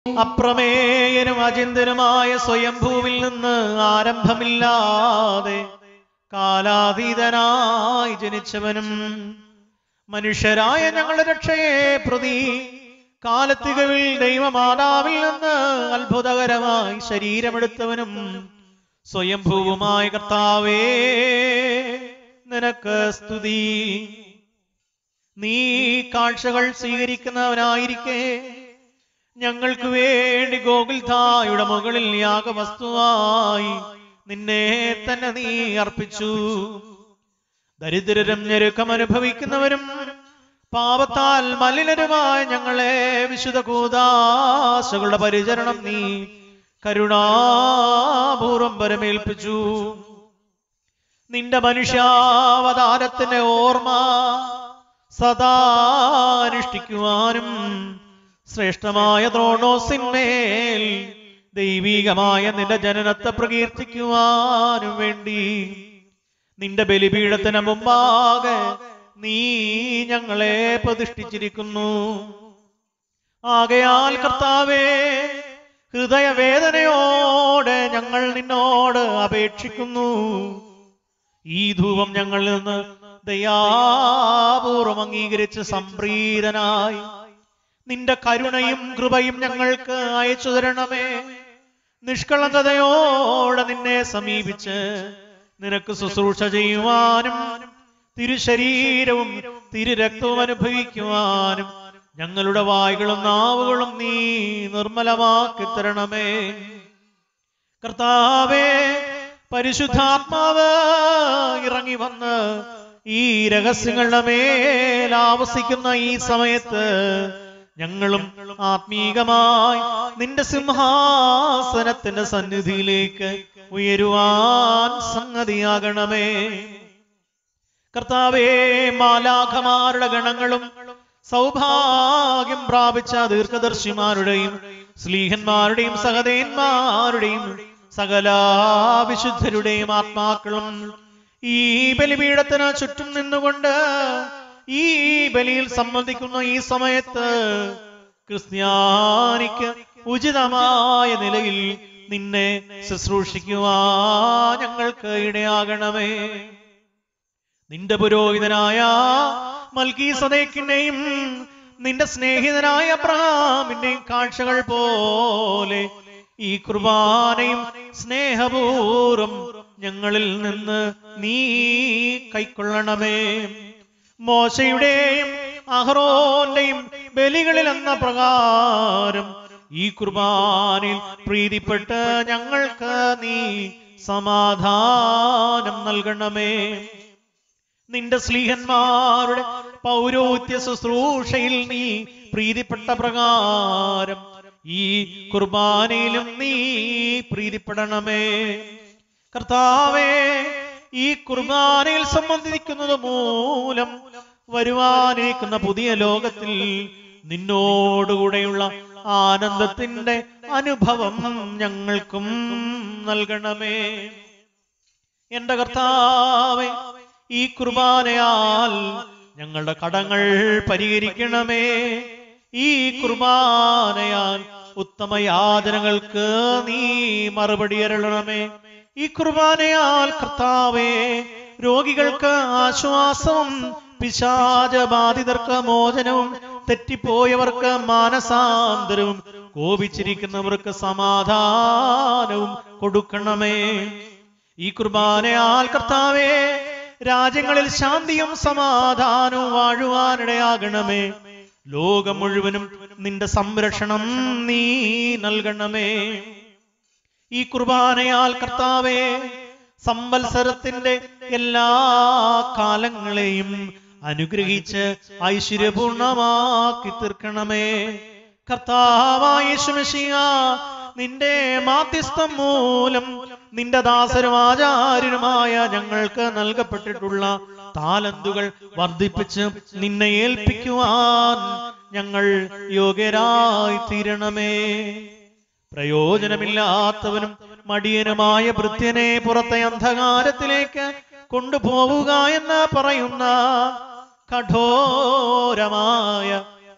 അപ്രമേയനും അചിന്തനുമായ സ്വയംഭൂവിൽ നിന്ന് ആരംഭമില്ലാതെ കാലാതീതനായി ജനിച്ചവനും മനുഷ്യരായ ഞങ്ങളുടെ രക്ഷയെ പ്രതി കാലത്തികവിൽ ദൈവമാതാവിൽ നിന്ന് അത്ഭുതകരമായി ശരീരമെടുത്തവനും സ്വയംഭൂവുമായ കർത്താവേ നിനക്ക് സ്തുതി നീ കാഴ്ചകൾ സ്വീകരിക്കുന്നവനായിരിക്കെ ഞങ്ങൾക്ക് വേണ്ടി ഗോകുൽധായുടെ മുകളിൽ യാഗവസ്തുവായി നിന്നെ തന്നെ നീ അർപ്പിച്ചു ദരിദ്രരും ഞെരുക്കം അനുഭവിക്കുന്നവരും പാപത്താൽ മലിനരുമായ ഞങ്ങളെ വിശുദ്ധ കൂദാശകളുടെ പരിചരണം നീ കരുണാപൂർവം പരമേൽപ്പിച്ചു നിന്റെ മനുഷ്യാവതാരത്തിന്റെ ഓർമ്മ സദാ അനുഷ്ഠിക്കുവാനും ശ്രേഷ്ഠമായ ദ്രോണോസിന്മേൽ ദൈവീകമായ നിന്റെ ജനനത്തെ പ്രകീർത്തിക്കുവാനും വേണ്ടി നിന്റെ ബലിപീഠത്തിന് മുമ്പാകെ നീ ഞങ്ങളെ പ്രതിഷ്ഠിച്ചിരിക്കുന്നു ആകയാൽ കർത്താവേ ഹൃദയവേദനയോടെ ഞങ്ങൾ നിന്നോട് അപേക്ഷിക്കുന്നു ഈ ധൂപം ഞങ്ങളിൽ നിന്ന് ദയാപൂർവം അംഗീകരിച്ച് സംപ്രീതനായി നിന്റെ കരുണയും കൃപയും ഞങ്ങൾക്ക് അയച്ചു തരണമേ നിഷ്കളങ്കതയോടെ നിന്നെ സമീപിച്ച് നിനക്ക് ശുശ്രൂഷ ചെയ്യുവാനും തിരുശരീരവും തിരുരക്തവും അനുഭവിക്കുവാനും ഞങ്ങളുടെ വായ്കളും നാവുകളും നീ നിർമ്മലമാക്കി തരണമേ കർത്താവേ പരിശുദ്ധാത്മാവ് ഇറങ്ങി വന്ന് ഈ രഹസ്യങ്ങളുടെ മേൽ ആവസിക്കുന്ന ഈ സമയത്ത് ഞങ്ങളും ആത്മീകമായി നിന്റെ സിംഹാസനത്തിന്റെ സന്നിധിയിലേക്ക് ഉയരുവാൻ സംഗതിയാകണമേ കർത്താവേ മാലാഖമാരുടെ ഗണങ്ങളും സൗഭാഗ്യം പ്രാപിച്ച ദീർഘദർശിമാരുടെയും സ്ലീഹന്മാരുടെയും സഹദേന്മാരുടെയും സകല വിശുദ്ധരുടെയും ആത്മാക്കളും ഈ ബലിപീഠത്തിന് ചുറ്റും നിന്നുകൊണ്ട് ഈ ബലിയിൽ സംബന്ധിക്കുന്ന ഈ സമയത്ത് ക്രിസ്ത്യാനിക്ക് ഉചിതമായ നിലയിൽ നിന്നെ ശുശ്രൂഷിക്കുവാൻ ഞങ്ങൾക്ക് ഇടയാകണമേ നിന്റെ പുരോഹിതനായ മൽക്കീ സദേക്കിന്റെയും നിന്റെ സ്നേഹിതനായ അബ്രഹാമിന്റെയും കാഴ്ചകൾ പോലെ ഈ കുർബാനയും സ്നേഹപൂർവം ഞങ്ങളിൽ നിന്ന് നീ കൈക്കൊള്ളണമേ മോശയുടെയും അഹ്റോന്റെയും ബലികളിൽ എന്ന പ്രകാരം ഈ കുർബാനയിൽ പ്രീതിപ്പെട്ട് ഞങ്ങൾക്ക് നീ സമാധാനം നൽകണമേ നിന്റെ സ്ലീഹന്മാരുടെ പൗരോഹിത്യ ശുശ്രൂഷയിൽ നീ പ്രീതിപ്പെട്ട പ്രകാരം ഈ കുർബാനയിലും നീ പ്രീതിപ്പെടണമേ കർത്താവേ ഈ കുർബാനയിൽ സംബന്ധിക്കുന്നത് മൂലം വരുവാനിരിക്കുന്ന പുതിയ ലോകത്തിൽ നിന്നോടുകൂടെയുള്ള ആനന്ദത്തിന്റെ അനുഭവം ഞങ്ങൾക്കും നൽകണമേ എന്റെ കർത്താവേ ഈ കുർബാനയാൽ ഞങ്ങളുടെ കടങ്ങൾ പരിഹരിക്കണമേ ഈ കുർബാനയാൽ ഉത്തമ യാചനകൾക്ക് നീ മറുപടി അരുളണമേ ഈ കുർബാനയാൽ കർത്താവേ രോഗികൾക്ക് ആശ്വാസവും പിശാചബാധിതർക്ക് മോചനവും തെറ്റിപ്പോയവർക്ക് മാനസാന്തരവും കോപിച്ചിരിക്കുന്നവർക്ക് സമാധാനവും കൊടുക്കണമേ ഈ കുർബാനയാൽ കർത്താവേ രാജ്യങ്ങളിൽ ശാന്തിയും സമാധാനവും വാഴുവാനിടയാകണമേ ലോകം മുഴുവനും നിന്റെ സംരക്ഷണം നീ നൽകണമേ ഈ കുർബാനയാൽ കർത്താവേ സംവത്സരത്തിന്റെ എല്ലാ കാലങ്ങളെയും അനുഗ്രഹിച്ച് ഐശ്വര്യപൂർണമാക്കി തീർക്കണമേ കർത്താവായ യേശുമശിയ നിന്റെ മാധ്യസ്ഥം മൂലം നിന്റെ ദാസരും ആചാര്യരുമായ ഞങ്ങൾക്ക് നൽകപ്പെട്ടിട്ടുള്ള താലന്തുകൾ വർദ്ധിപ്പിച്ച് നിന്നെ ഏൽപ്പിക്കുവാൻ ഞങ്ങൾ യോഗ്യരായി തീരണമേ പ്രയോജനമില്ലാത്തവനും മടിയനുമായ ഭൃത്യനെ പുറത്തെ അന്ധകാരത്തിലേക്ക് കൊണ്ടുപോവുക എന്ന് പറയുന്ന കഠോരമായ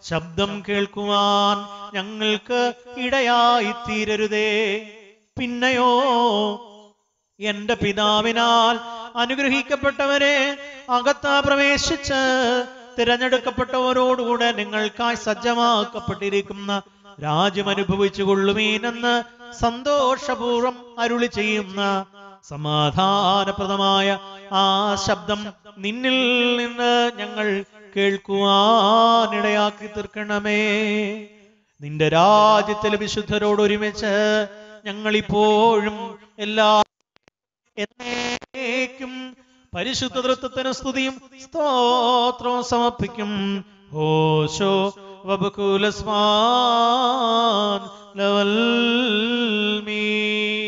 ശബ്ദം കേൾക്കുവാൻ ഞങ്ങൾക്ക് ഇടയായി തീരരുതേ പിന്നെയോ എന്റെ പിതാവിനാൽ അനുഗ്രഹിക്കപ്പെട്ടവരെ അകത്ത പ്രവേശിച്ച് തിരഞ്ഞെടുക്കപ്പെട്ടവരോടുകൂടെ നിങ്ങൾക്കായി സജ്ജമാക്കപ്പെട്ടിരിക്കുന്ന രാജ്യം അനുഭവിച്ചു കൊള്ളുമീനെന്ന് സന്തോഷപൂർവ്വം അരുളി ചെയ്യുന്ന സമാധാനപ്രദമായ ആ ശബ്ദം നിന്നിൽ നിന്ന് ഞങ്ങൾ കേൾക്കുവാനിടയാക്കി തീർക്കണമേ നിന്റെ രാജ്യത്തിലെ വിശുദ്ധരോട് ഒരുമിച്ച് ഞങ്ങൾ ഇപ്പോഴും എല്ലാ എന്നേക്കും പരിശുദ്ധ തൃത്വത്തിന് സ്തുതിയും സ്തോത്രവും സമർപ്പിക്കും ഹോശോ വബുകുലസ്മാൻ ലവൽ മീ